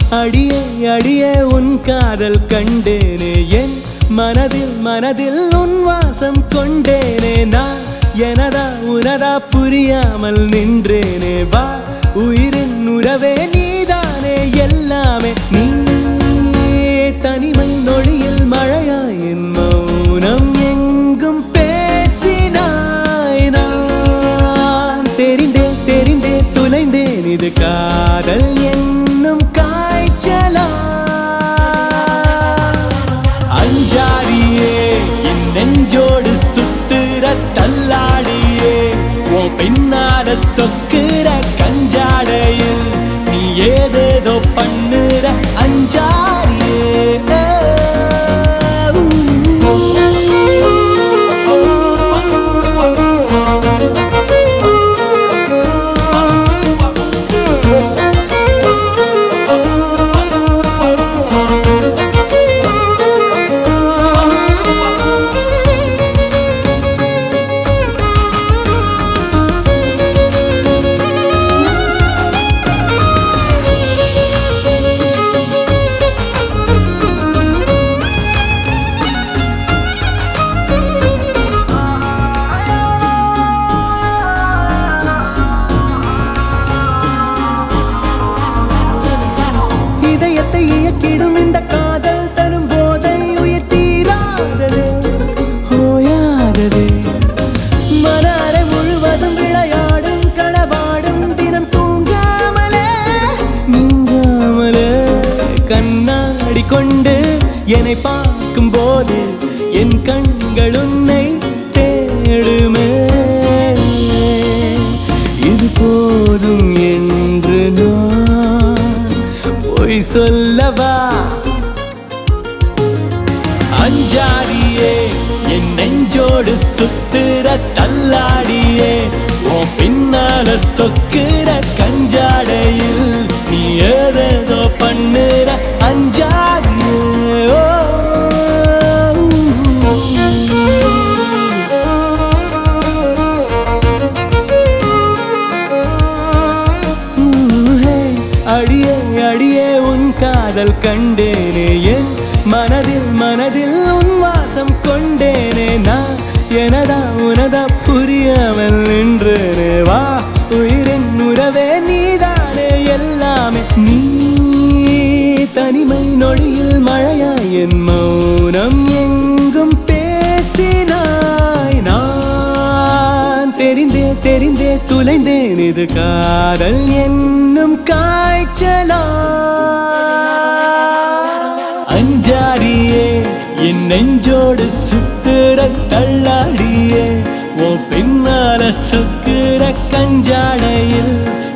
அடியே அடியே உன் காதல் கண்டேனே என் மனதில் மனதில் உன் வாசம் கொண்டேனே நான் எனதா உனதா புரியாமல் நின்றேனே வா உயிரின் உறவே நீதானே எல்லாமே நீ தனிமை நொழியில் மழையாயின் மௌனம் எங்கும் பேசினாய் நான் தெரிந்தே தெரிந்தே துளைந்தேன் இது காதல் என்னும் காய்ச்சலா அஞ்சாரியே என் நெஞ்சோடு சுத்துற தள்ளாடியே ஓ பின்னால சொக்குற கஞ்சாடையில் நீ ஏதேதோ பண்ணுற அஞ்சாரியே இதயத்தை இயக்கிடும் இந்த காதல் தரும் போதை உயிர் தீராததே ஓயாததே மனாரை முழுவதும் விளையாடும் களவாடும் தினம் தூங்காமலே நீங்காமலே கண்ணாடி கொண்டு என்னை பார்க்கும் போது என் கண்கள் உன்னை தேடுமே இது போதும் என்று நான் பொய் சொல்லவா அஞ்சாடியே என் நெஞ்சோடு சுத்துற தள்ளாடியே உன் பின்னால சொக்குற கஞ்சாடையில் நீ ஏதேதோ பண்ணுற அஞ்சாடியே ஓ. ஊஹே, அடியே அடியே உன் காதல் கண்டேனே என் மனதில் மனதில் உன் வாசம் கொண்டேனே நான் எனதா உனதா புரியாமல் நின்றேனே வா உயிரின் உறவே நீதானே எல்லாமே நீ தனிமை நொழியில் மழையாய் என் மௌனம் எங்கும் பேசினாய் நான் தெரிந்தே தெரிந்தே துளைந்தேன் இது காதல் என்னும் காய்ச்சலா அஞ்சாரியே என் நெஞ்சோடு சுத்துற தள்ளாடியே ஓ பின்னால சொக்குற கஞ்சாடையில்